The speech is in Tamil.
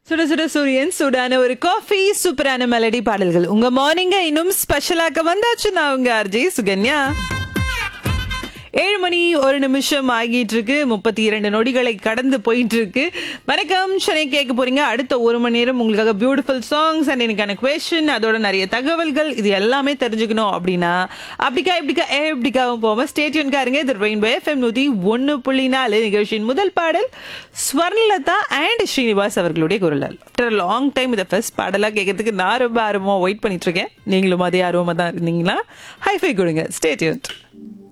சுட சுட சூரியன் சூடான ஒரு காஃபி சூப்பரான மெலடி பாடல்கள் உங்க மார்னிங்க இன்னும் ஸ்பெஷலாக்க வந்தாச்சு நான் உங்க ஆர்ஜி சுகன்யா ஏழு மணி ஒரு நிமிஷம் ஆகிட்டு இருக்கு முப்பத்தி இரண்டு நொடிகளை கடந்து போயிட்டு இருக்கு வணக்கம் சென்னை கேட்க போறீங்க அடுத்த ஒரு மணி நேரம் உங்களுக்காக பியூட்டிஃபுல் சாங்ஸ் அண்ட் எனக்கான கொஸ்டின் அதோட நிறைய தகவல்கள் இது எல்லாமே தெரிஞ்சுக்கணும் அப்படின்னா அப்படிக்கா இப்படிக்கா ஏ இப்படிக்காவும் போவோம் ஸ்டேட்யூன்கா இருங்க இது ரெயின்போ எஃப்எம் நூத்தி ஒன்னு புள்ளி நாலு நிகழ்ச்சியின் முதல் பாடல் ஸ்வர்ணலதா அண்ட் ஸ்ரீனிவாஸ் அவர்களுடைய குரல் ஆஃப்டர் லாங் டைம் இதை ஃபர்ஸ்ட் பாடலாக கேட்கறதுக்கு நான் ரொம்ப ஆர்வமாக வெயிட் பண்ணிட்டு இருக்கேன் நீங்களும் அதே ஆர்வமாக தான் இருந்தீங்களா ஹைஃபை கொடுங்க ஸ்டேட்யூன்